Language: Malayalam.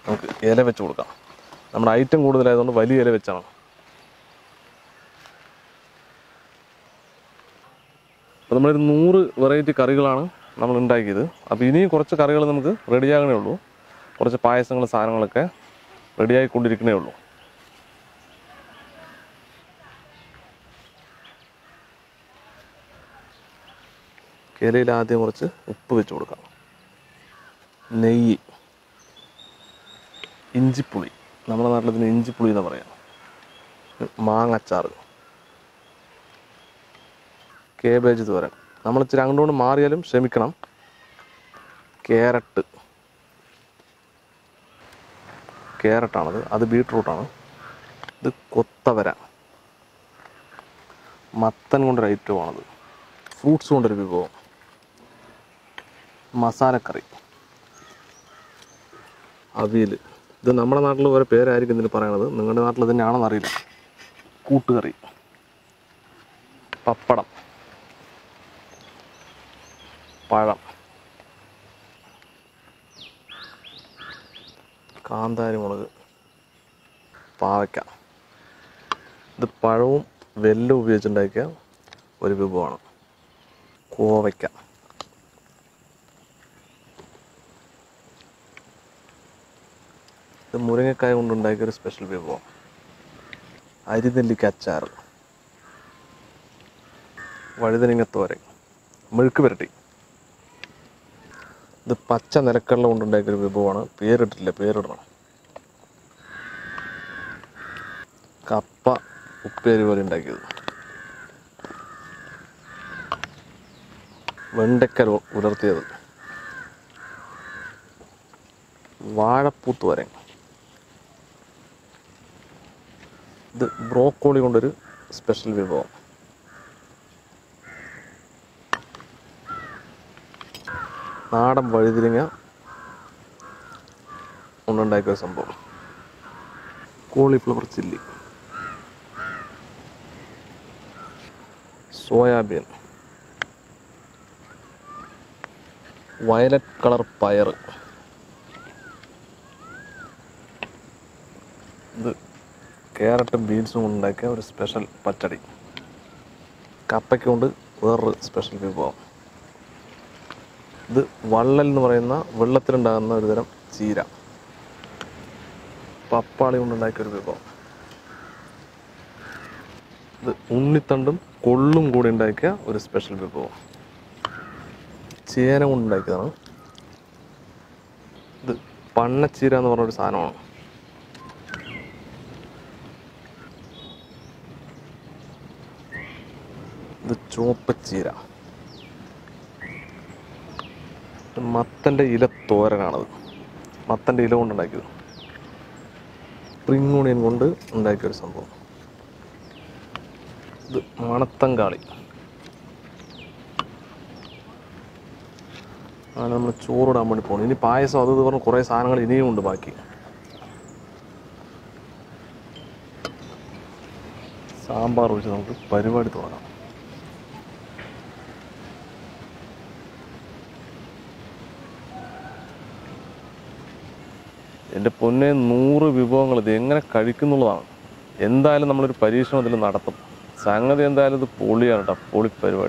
നമുക്ക് ഇല വെച്ച് കൊടുക്കാം നമ്മുടെ ഐറ്റം കൂടുതലായതുകൊണ്ട് വലിയ ഇല വെച്ചാണ് അപ്പോൾ നമ്മളൊരു നൂറ് വെറൈറ്റി കറികളാണ് നമ്മൾ ഉണ്ടാക്കിയത് അപ്പോൾ ഇനിയും കുറച്ച് കറികൾ നമുക്ക് റെഡിയാകണേ ഉള്ളൂ കുറച്ച് പായസങ്ങൾ സാധനങ്ങളൊക്കെ റെഡിയായിക്കൊണ്ടിരിക്കണേ ഉള്ളൂ ഇലയിൽ ആദ്യം കുറച്ച് ഉപ്പ് വെച്ച് കൊടുക്കാം നെയ്യ് ഇഞ്ചിപ്പുളി നമ്മുടെ നാട്ടിൽ ഇതിന് ഇഞ്ചിപ്പുളി എന്ന് പറയാം മാങ്ങച്ചാർ കേബേജ് തോരൻ നമ്മൾ ഇച്ചിരി അങ്ങോട്ട് മാറിയാലും ക്ഷമിക്കണം ക്യാരറ്റ് ക്യാരറ്റാണത് അത് ബീട്രൂട്ടാണ് ഇത് കൊത്തവര മത്തൻ കൊണ്ടൊരു ഐറ്റമാണത് ഫ്രൂട്ട്സ് കൊണ്ടൊരു വിഭവം മസാലക്കറി അവിയൽ ഇത് നമ്മുടെ നാട്ടിൽ ഓരോ പേരായിരിക്കും ഇതിന് പറയണത് നിങ്ങളുടെ നാട്ടിൽ തന്നെയാണെന്ന് അറിയില്ല കൂട്ടുകറി പപ്പടം പഴം കാന്താരി മുളക് പാവയ്ക്ക ഇത് പഴവും വെല്ലം ഉപയോഗിച്ചുണ്ടാക്കിയ ഒരു വിഭവമാണ് കോവയ്ക്ക ഇത് മുരിങ്ങക്കായ കൊണ്ടുണ്ടാക്കിയ ഒരു സ്പെഷ്യൽ വിഭവം അരിനെല്ലിക്ക അച്ചാർ വഴുതനങ്ങ തോരൻ മെഴുക്ക് പുരട്ടി ഇത് പച്ച നിലക്കടല കൊണ്ടുണ്ടാക്കിയ ഒരു വിഭവമാണ് പേരിട്ടില്ല പേരിടണം കപ്പ ഉപ്പേരി പോലെ ഉണ്ടാക്കിയത് വെണ്ടയ്ക്കൽ ഉലർത്തിയത് വാഴപ്പൂത്തോരൻ ഇത് ബ്രോക്കോളി കൊണ്ടൊരു സ്പെഷ്യൽ വിഭവം നാടൻ വഴുതിരിങ്ങ കൊണ്ടുണ്ടാക്കിയ ഒരു സംഭവം cauliflower chilli soyabean violet colour പയർ ഇത് ക്യാരറ്റും ബീൻസും കൊണ്ടുണ്ടാക്കിയ ഒരു സ്പെഷ്യൽ പച്ചടി കപ്പയ്ക്ക് കൊണ്ട് വേറൊരു സ്പെഷ്യൽ വിഭവം ഇത് വള്ളൽ എന്ന് പറയുന്ന വെള്ളത്തിലുണ്ടാകുന്ന ഒരു തരം ചീര പപ്പാളി കൊണ്ടുണ്ടാക്കിയ ഒരു വിഭവം ഇത് ഉണ്ണിത്തണ്ടും കൊള്ളും കൂടി ഉണ്ടാക്കിയ ഒരു സ്പെഷ്യൽ വിഭവം ചേന കൊണ്ടുണ്ടാക്കിയതാണ് ഇത് പണ്ണച്ചീര എന്ന് പറഞ്ഞൊരു സാധനമാണ് ഇത് ചുവപ്പച്ചീര ഇത് മത്തൻ്റെ ഇല തോരനാണത് മത്തൻ്റെ ഇല കൊണ്ടുണ്ടാക്കിയത് സ്പ്രിംഗ് ഓണിയൻ കൊണ്ട് ഉണ്ടാക്കിയ ഒരു സംഭവം ഇത് മണത്തങ്കാളി ആണ് നമ്മൾ ചോറിടാൻ വേണ്ടി പോകണം ഇനി പായസം അത് ഇത് പറഞ്ഞ് കുറേ സാധനങ്ങൾ ഇനിയും ഉണ്ട് ബാക്കി സാമ്പാർ ഒഴിച്ച് നമുക്ക് പരിപാടി തുടങ്ങാം എൻ്റെ പൊന്നെ നൂറ് വിഭവങ്ങൾ ഇത് എങ്ങനെ കഴിക്കുന്നുള്ളതാണ് എന്തായാലും നമ്മളൊരു പരീക്ഷണം ഇതിൽ നടത്തും സംഗതി എന്തായാലും ഇത് പൊളിയാണ് കേട്ടോ പൊളി പരിപാടി